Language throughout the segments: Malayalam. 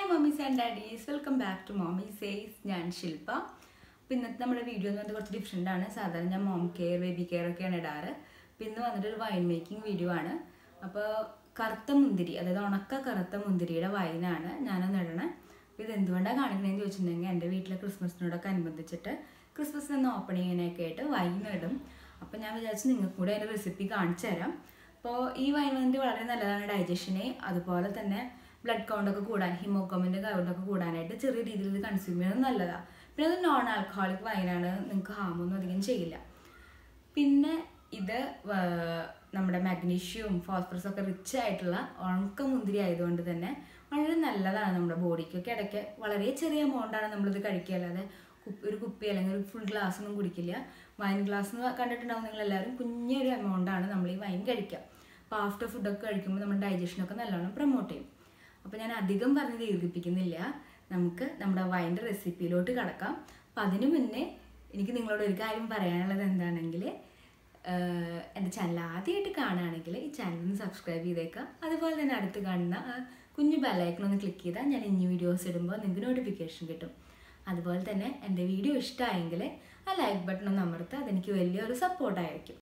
Mummies and daddies welcome back to mommy says ഞാൻ ശില്പ അപ്പോൾ ഇന്നത്തെ നമ്മുടെ വീഡിയോ എന്ന് പറഞ്ഞാൽ കുറച്ച് ഡിഫറെൻ്റ് ആണ് സാധാരണ ഞാൻ മോം കെയർ ബേബി കെയർ ഒക്കെയാണ് ഇടാറ് അപ്പോൾ ഇന്ന് വന്നിട്ട് ഒരു വൈൻ മേക്കിംഗ് വീഡിയോ ആണ് അപ്പോൾ കറുത്ത മുന്തിരി അതായത് ഉണക്ക കറുത്ത മുന്തിരിയുടെ വൈനാണ് ഞാനൊന്ന് ഇടണേ അപ്പോൾ ഇത് എന്തുകൊണ്ടാണ് കാണിക്കണതെന്ന് ചോദിച്ചിട്ടുണ്ടെങ്കിൽ എൻ്റെ വീട്ടിലെ ക്രിസ്മസിനോടൊക്കെ അനുബന്ധിച്ചിട്ട് ക്രിസ്മസിന് ഒന്ന് ഓപ്പണിങ്ങിനൊക്കെ ആയിട്ട് വൈൻ ഇടും അപ്പോൾ ഞാൻ വിചാരിച്ചു നിങ്ങൾക്ക് കൂടെ അതിൻ്റെ റെസിപ്പി കാണിച്ചു തരാം അപ്പോൾ ഈ വൈൻ വന്നിട്ട് വളരെ നല്ലതാണ് ഡൈജഷന് അതുപോലെ തന്നെ ബ്ലഡ് കൗണ്ടൊക്കെ കൂടാൻ ഹിമോഗ്ലോബിൻ്റെ കൗണ്ടൊക്കെ കൂടാനായിട്ട് ചെറിയ രീതിയിൽ ഇത് കൺസ്യൂം ചെയ്യുന്നത് നല്ലതാണ് പിന്നെ അത് നോൺ ആൽക്കഹോളിക് വൈനാണ് നിങ്ങൾക്ക് ഹാമൊന്നും അധികം ചെയ്യില്ല പിന്നെ ഇത് വ- നമ്മുടെ മാഗ്നീഷ്യവും ഫോസ്ഫറസും ഒക്കെ റിച്ച് ആയിട്ടുള്ള ഉണക്ക മുന്തിരി ആയതുകൊണ്ട് തന്നെ വളരെ നല്ലതാണ് നമ്മുടെ ബോഡിക്കൊക്കെ ഇടയ്ക്ക് വളരെ ചെറിയ എമൗണ്ടാണ് നമ്മളിത് കഴിക്കുക അല്ലാതെ കുപ്പി- ഒരു കുപ്പി അല്ലെങ്കിൽ ഒരു ഫുൾ ഗ്ലാസ് ഒന്നും കുടിക്കില്ല വൈൻ ഗ്ലാസ് എന്ന് കണ്ടിട്ടുണ്ടാവും നിങ്ങൾ എല്ലാവരും കുഞ്ഞൊരു എമൗണ്ടാണ് നമ്മൾ ഈ വൈൻ കഴിക്കുക അപ്പോൾ ആഫ്റ്റർ ഫുഡൊക്കെ കഴിക്കുമ്പോൾ നമ്മുടെ ഡൈജഷനൊക്കെ നല്ലോണം പ്രൊമോട്ട് ചെയ്യും അപ്പോൾ ഞാൻ അധികം പറഞ്ഞ് ദീർഘിപ്പിക്കുന്നില്ല നമുക്ക് നമ്മുടെ വൈൻ്റെ റെസിപ്പിയിലോട്ട് കടക്കാം അപ്പം അതിനു മുന്നേ എനിക്ക് നിങ്ങളോട് ഒരു കാര്യം പറയാനുള്ളത് എന്താണെങ്കിൽ ആഹ് എൻ്റെ ചാനൽ ആദ്യമായിട്ട് കാണുകയാണെങ്കിൽ ഈ ചാനൽ ഒന്ന് സബ്സ്ക്രൈബ് ചെയ്തേക്കാം അതുപോലെ തന്നെ അടുത്ത് കാണുന്ന ആ കുഞ്ഞു ബെല്ലൈക്കൺ ഒന്ന് ക്ലിക്ക് ചെയ്താൽ ഞാൻ ഇനി വീഡിയോസ് ഇടുമ്പോൾ നിങ്ങൾക്ക് നോട്ടിഫിക്കേഷൻ കിട്ടും അതുപോലെ തന്നെ എൻ്റെ വീഡിയോ ഇഷ്ടമായെങ്കിൽ ആ ലൈക്ക് ബട്ടൺ ഒന്ന് അമർത്തുക അതെനിക്ക് വലിയൊരു സപ്പോർട്ടായിരിക്കും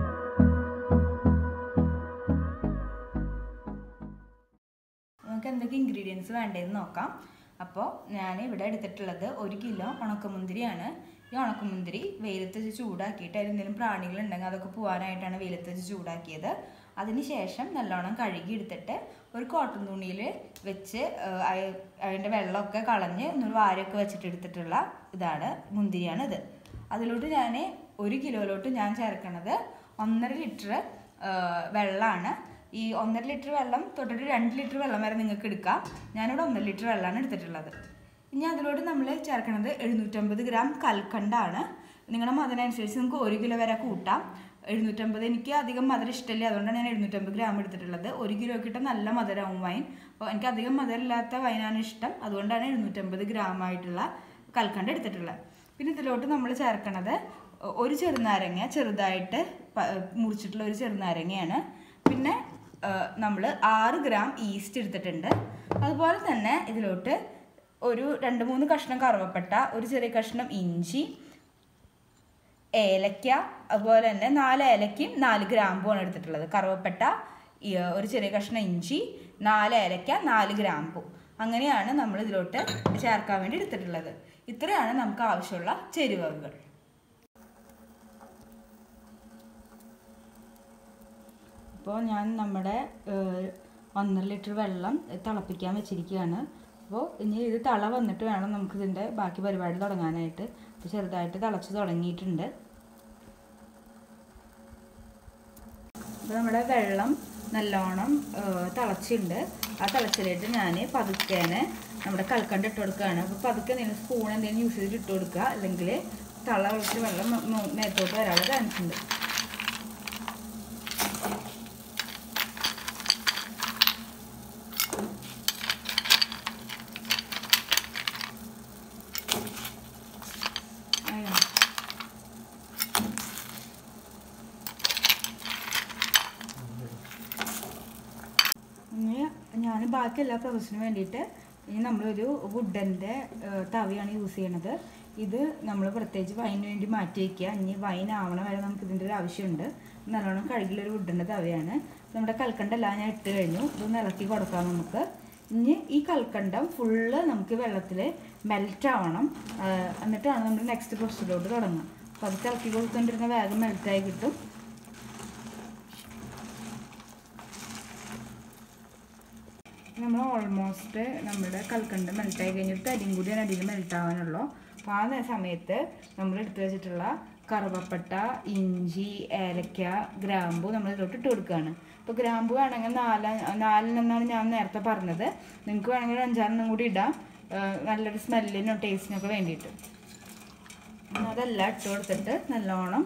നമുക്ക് എന്തൊക്കെ ഇൻഗ്രീഡിയൻസ് വേണ്ടതെന്ന് നോക്കാം അപ്പോൾ ഞാൻ ഇവിടെ എടുത്തിട്ടുള്ളത് ഒരു കിലോ ഉണക്കമുന്തിരിയാണ് ഈ ഉണക്കമുന്തിരി വെയിലത്ത് വെച്ച് ചൂടാക്കിയിട്ട് അതിൽ എന്തെങ്കിലും പ്രാണികളുണ്ടെങ്കിൽ അതൊക്കെ പോകാനായിട്ടാണ് വെയിലത്ത് വെച്ച് ചൂടാക്കിയത് അതിന് ശേഷം നല്ലോണം കഴുകി എടുത്തിട്ട് ഒരു കോട്ടൺ തുണിയിൽ വെച്ച് ആ, അയ- അതിൻ്റെ വെള്ളമൊക്കെ കളഞ്ഞ് ഒന്ന് വാരൊക്കെ വെച്ചിട്ട് എടുത്തിട്ടുള്ള ഇതാണ് മുന്തിരിയാണ് ഇത് അതിലോട്ട് ഞാൻ ഒരു കിലോയിലോട്ട് ഞാൻ ചേർക്കണത് ഒന്നര ലിറ്റർ വെള്ളമാണ് ഈ ഒന്നര ലിറ്റർ വെള്ളം തൊട്ടിട്ട് രണ്ട് ലിറ്റർ വെള്ളം വരെ നിങ്ങൾക്ക് എടുക്കാം ഞാനിവിടെ ഒന്നര ലിറ്റർ വെള്ളമാണ് എടുത്തിട്ടുള്ളത് ഇനി അതിലോട്ട് നമ്മൾ ചേർക്കണത് എഴുന്നൂറ്റമ്പത് ഗ്രാം കൽക്കണ്ടാണ് നിങ്ങളുടെ മധുരം അനുസരിച്ച് നിങ്ങൾക്ക് ഒരു കിലോ വരെ കൂട്ടാം എഴുന്നൂറ്റമ്പത് എനിക്ക് അധികം മധുരം ഇഷ്ടമില്ല അതുകൊണ്ടാണ് ഞാൻ എഴുന്നൂറ്റമ്പത് ഗ്രാം എടുത്തിട്ടുള്ളത് ഒരു കിലോ കിട്ടാൻ നല്ല മധുരമാവും വൈൻ അപ്പോൾ എനിക്ക് അധികം മധുരമില്ലാത്ത വൈനാണ് ഇഷ്ടം അതുകൊണ്ടാണ് എഴുന്നൂറ്റമ്പത് ഗ്രാം ആയിട്ടുള്ള കൽക്കണ്ട എടുത്തിട്ടുള്ളത് പിന്നെ ഇതിലോട്ട് നമ്മൾ ചേർക്കണത് ഒരു ചെറുനാരങ്ങ ചെറുതായിട്ട് പ- മുറിച്ചിട്ടുള്ള ഒരു ചെറുനാരങ്ങയാണ് പിന്നെ നമ്മൾ ആറ് ഗ്രാം ഈസ്റ്റ് എടുത്തിട്ടുണ്ട് അതുപോലെ തന്നെ ഇതിലോട്ട് ഒരു രണ്ട് മൂന്ന് കഷ്ണം കറുവപ്പട്ട ഒരു ചെറിയ കഷ്ണം ഇഞ്ചി ഏലക്ക അതുപോലെ തന്നെ നാല് ഏലക്കയും നാല് ഗ്രാമ്പുമാണ് എടുത്തിട്ടുള്ളത് കറുവപ്പട്ട ഈ, ഒരു ചെറിയ കഷ്ണം ഇഞ്ചി നാല് ഏലക്ക നാല് ഗ്രാമ്പു അങ്ങനെയാണ് നമ്മൾ ഇതിലോട്ട് ചേർക്കാൻ വേണ്ടി എടുത്തിട്ടുള്ളത് ഇത്രയാണ് നമുക്ക് ആവശ്യമുള്ള ചേരുവകൾ അപ്പോൾ ഞാൻ നമ്മുടെ ഏഹ്, ഒന്നര ലിറ്റർ വെള്ളം തിളപ്പിക്കാൻ വെച്ചിരിക്കുകയാണ് അപ്പോൾ ഇനി ഇത് തള വന്നിട്ട് വേണം നമുക്കിതിൻ്റെ ബാക്കി പരിപാടി തുടങ്ങാനായിട്ട് അപ്പോൾ ചെറുതായിട്ട് തിളച്ച് തുടങ്ങിയിട്ടുണ്ട് അപ്പോൾ നമ്മുടെ വെള്ളം നല്ലോണം ഏഹ്, തിളച്ചിട്ടുണ്ട് ആ തിളച്ചിലേക്ക് ഞാൻ പതുക്കേനെ നമ്മുടെ കൽക്കണ്ട ഇട്ട് കൊടുക്കുകയാണ് അപ്പോൾ പതുക്കെ എന്തെങ്കിലും സ്പൂൺ എന്തെങ്കിലും യൂസ് ചെയ്തിട്ട് ഇട്ട് കൊടുക്കുക അല്ലെങ്കിൽ തള ഒഴിച്ച് വെള്ളം മ- മ- മേത്തോട്ട് വരാനുള്ള ചാൻസ് ഉണ്ട് അയ്യോ. ഇനി ഞാൻ ബാക്കി എല്ലാ പ്രോസസ്സിനും വേണ്ടിയിട്ട് ഇനി നമ്മളൊരു വുഡൻ്റെ തവിയാണ് യൂസ് ചെയ്യണത് ഇത് നമ്മൾ പ്രത്യേകിച്ച് വൈന് വേണ്ടി മാറ്റി വയ്ക്കുക ഇനി വൈൻ ആവണ വരെ നമുക്ക് ഇതിൻ്റെ ഒരു ആവശ്യമുണ്ട് നല്ലോണം കഴുകിലൊരു വുഡൻ്റെ തവയാണ് നമ്മുടെ കൽക്കണ്ടെല്ലാം ഞാൻ ഇട്ട് കഴിഞ്ഞു ഇതൊന്ന് ഇളക്കി കൊടുക്കാം നമുക്ക് ഇനി ഈ കൽക്കണ്ടം ഫുള്ള് നമുക്ക് വെള്ളത്തിൽ മെൽറ്റ് ആവണം ആ, എന്നിട്ടാണ് നമ്മൾ നെക്സ്റ്റ് പ്രൊസീജിയറോട്ട് തുടങ്ങുക അപ്പോൾ അത് ഇളക്കി കൊടുത്തോണ്ടിരുന്ന വേഗം മെൽറ്റായി കിട്ടും നമ്മൾ ഓൾമോസ്റ്റ് നമ്മുടെ കൽക്കണ്ട് മെൽറ്റായി കഴിഞ്ഞിട്ട് തരിയും കൂടി അടിയിൽ മെൽറ്റ് ആവാനുള്ളൂ അപ്പോൾ ആ നേ- സമയത്ത് നമ്മൾ എടുത്തു വെച്ചിട്ടുള്ള കറുവപ്പട്ട ഇഞ്ചി ഏലക്ക ഗ്രാമ്പു നമ്മൾ ഇതിലോട്ട് ഇട്ട് കൊടുക്കുകയാണ് അപ്പോൾ ഗ്രാമ്പു വേണമെങ്കിൽ നാല് നാലിനെന്നാണ് ഞാൻ നേരത്തെ പറഞ്ഞത് നിങ്ങൾക്ക് വേണമെങ്കിൽ ഒരു അഞ്ചാറെണ്ണം കൂടി ഇടാം ആ, നല്ലൊരു സ്മെല്ലിനും ടേസ്റ്റിനൊക്കെ വേണ്ടിയിട്ട് അതെല്ലാം ഇട്ട് കൊടുത്തിട്ട് നല്ലോണം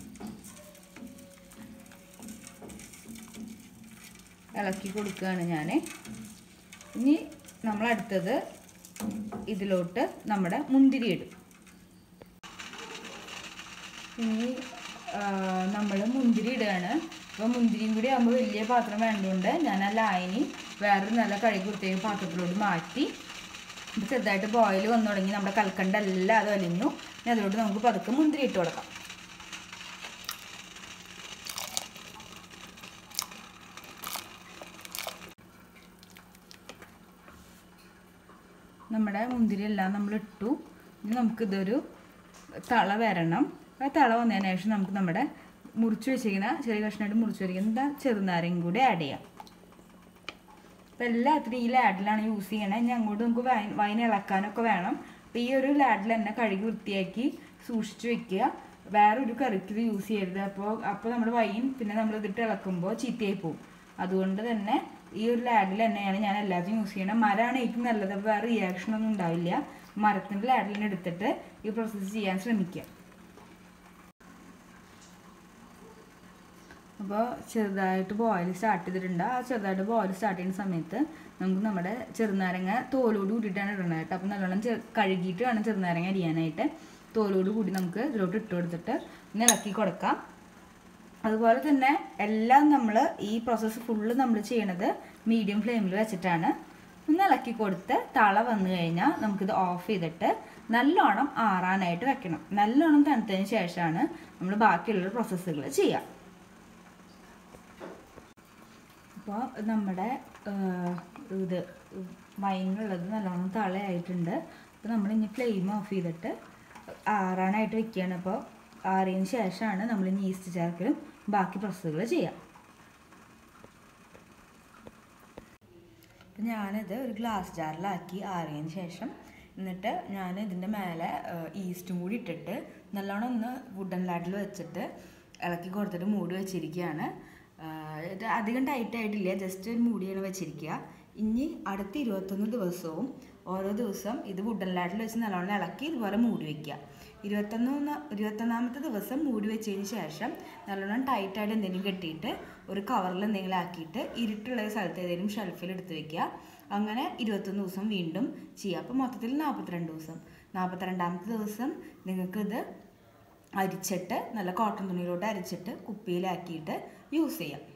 ഇളക്കി കൊടുക്കുകയാണ് ഞാൻ ഇനി നമ്മൾ അടുത്തത് ഇതിലോട്ട് നമ്മുടെ മുന്തിരി ഇടും ഇനി നമ്മൾ മുന്തിരി ഇടുകയാണ് അപ്പോൾ മുന്തിരിയും കൂടി ആകുമ്പോൾ വലിയ പാത്രം വേണ്ടതുകൊണ്ട് ഞാൻ ആ ലായനി വേറൊരു നല്ല കഴുകി വൃത്തിയായ പാത്രത്തിലോട്ട് മാറ്റി ഇത് ചെറുതായിട്ട് ബോയിൽ വന്നു തുടങ്ങി നമ്മുടെ കൽക്കണ്ട എല്ലാം അത് അലിഞ്ഞു ഇനി അതിലോട്ട് നമുക്ക് പതുക്കെ മുന്തിരി ഇട്ട് കൊടുക്കാം നമ്മുടെ മുന്തിരി എല്ലാം നമ്മൾ ഇട്ടു ഇനി നമുക്കിതൊരു തള വരണം ആ തള വന്നതിന് ശേഷം നമുക്ക് നമ്മുടെ മുറിച്ച് വെച്ചിരിക്കുന്ന ചെറിയ കഷ്ണമായിട്ട് മുറിച്ച് വെച്ചിരിക്കുന്ന ചെറുനാരങ്ങ കൂടി ആഡ് ചെയ്യാം അപ്പോൾ എല്ലാത്തിനും ഈ ലാഡിലാണ് യൂസ് ചെയ്യണത് ഇനി അങ്ങോട്ട് നമുക്ക് വൈൻ വൈൻ ഇളക്കാനൊക്കെ വേണം അപ്പോൾ ഈ ഒരു ലാഡിൽ തന്നെ കഴുകി വൃത്തിയാക്കി സൂക്ഷിച്ച് വെക്കുക വേറൊരു കറിക്ക് ഇത് യൂസ് ചെയ്യരുത് അപ്പോൾ അപ്പോൾ നമ്മുടെ വൈൻ പിന്നെ നമ്മൾ ഇതിട്ട് ഇളക്കുമ്പോൾ ചീത്തയായി പോകും അതുകൊണ്ട് തന്നെ ഈ ഒരു ലാഡിൽ തന്നെയാണ് ഞാൻ എല്ലാത്തിനും യൂസ് ചെയ്യണം മരമാണ് ഏറ്റവും നല്ലത് അപ്പോൾ വേറെ റിയാക്ഷൻ ഒന്നും ഉണ്ടാവില്ല മരത്തിൻ്റെ ലാഡിൽ തന്നെ എടുത്തിട്ട് ഈ പ്രോസസ്സ് ചെയ്യാൻ ശ്രമിക്കുക അപ്പോൾ ചെറുതായിട്ട് ബോയിൽ സ്റ്റാർട്ട് ചെയ്തിട്ടുണ്ട് ആ ചെറുതായിട്ട് ബോയിൽ സ്റ്റാർട്ട് ചെയ്യുന്ന സമയത്ത് നമുക്ക് നമ്മുടെ ചെറുനാരങ്ങ തോലോട് കൂടിയിട്ടാണ് ഇടുന്നത് കേട്ടോ അപ്പോൾ നല്ലോണം ചെ കഴുകിയിട്ട് വേണം ചെറുനാരങ്ങ അരിയാനായിട്ട് തോലോട് കൂടി നമുക്ക് ഇതിലോട്ട് ഇട്ട് കൊടുത്തിട്ട് ഒന്ന് ഇളക്കി കൊടുക്കാം അതുപോലെ തന്നെ എല്ലാം നമ്മൾ ഈ പ്രോസസ്സ് ഫുള്ള് നമ്മൾ ചെയ്യണത് മീഡിയം ഫ്ലെയിമിൽ വെച്ചിട്ടാണ് ഒന്ന് ഇളക്കി കൊടുത്ത് തള വന്നു കഴിഞ്ഞാൽ നമുക്കിത് ഓഫ് ചെയ്തിട്ട് നല്ലോണം ആറാനായിട്ട് വെക്കണം നല്ലോണം തണുത്തതിന് ശേഷമാണ് നമ്മൾ ബാക്കിയുള്ള പ്രോസസ്സുകൾ ചെയ്യുക അപ്പോൾ നമ്മുടെ ഇത് വൈനുള്ളത് നല്ലോണം തളയായിട്ടുണ്ട് അപ്പോൾ നമ്മൾ ഇനി ഫ്ലെയിം ഓഫ് ചെയ്തിട്ട് ആറാനായിട്ട് വെക്കുകയാണ് അപ്പോൾ ആറിയതിന് ശേഷമാണ് നമ്മൾ ഇനി ഈസ്റ്റ് ചേർക്കലും ബാക്കി പ്രോസസ്സുകൾ ചെയ്യുക അപ്പം ഞാനിത് ഒരു ഗ്ലാസ് ജാറിലാക്കി ആറിയതിന് ശേഷം എന്നിട്ട് ഞാൻ ഇതിൻ്റെ മേലെ ഈസ്റ്റും കൂടി ഇട്ടിട്ട് നല്ലോണം ഒന്ന് വുഡൻ ലാഡിൽ വെച്ചിട്ട് ഇളക്കി കൊടുത്തിട്ട് മൂടി വെച്ചിരിക്കുകയാണ് ഇത് അധികം ടൈറ്റ് ആയിട്ടില്ല ജസ്റ്റ് ഒരു മൂടിയാണ് വെച്ചിരിക്കുക ഇനി അടുത്ത ഇരുപത്തൊന്ന് ദിവസവും ഓരോ ദിവസം ഇത് വുഡൻ ലാഡിൽ വെച്ച് നല്ലോണം ഇളക്കി ഇതുപോലെ മൂടി വെക്കുക ഇരുപത്തൊന്ന് ഇരുപത്തൊന്നാമത്തെ ദിവസം മൂടി വെച്ചതിന് ശേഷം നല്ലോണം ടൈറ്റായിട്ട് എന്തെങ്കിലും കെട്ടിയിട്ട് ഒരു കവറിൽ എന്തെങ്കിലും ആക്കിയിട്ട് ഇരുട്ടുള്ള സ്ഥലത്ത് ഏതെങ്കിലും ഷെൽഫിൽ എടുത്ത് വെക്കുക അങ്ങനെ ഇരുപത്തൊന്ന് ദിവസം വീണ്ടും ചെയ്യുക അപ്പോൾ മൊത്തത്തിൽ നാൽപ്പത്തിരണ്ട് ദിവസം നാൽപ്പത്തിരണ്ടാമത്തെ ദിവസം നിങ്ങൾക്കിത് അരിച്ചിട്ട് നല്ല കോട്ടൺ തുണിയിലോട്ട് അരിച്ചിട്ട് കുപ്പിയിലാക്കിയിട്ട് യൂസ് ചെയ്യാം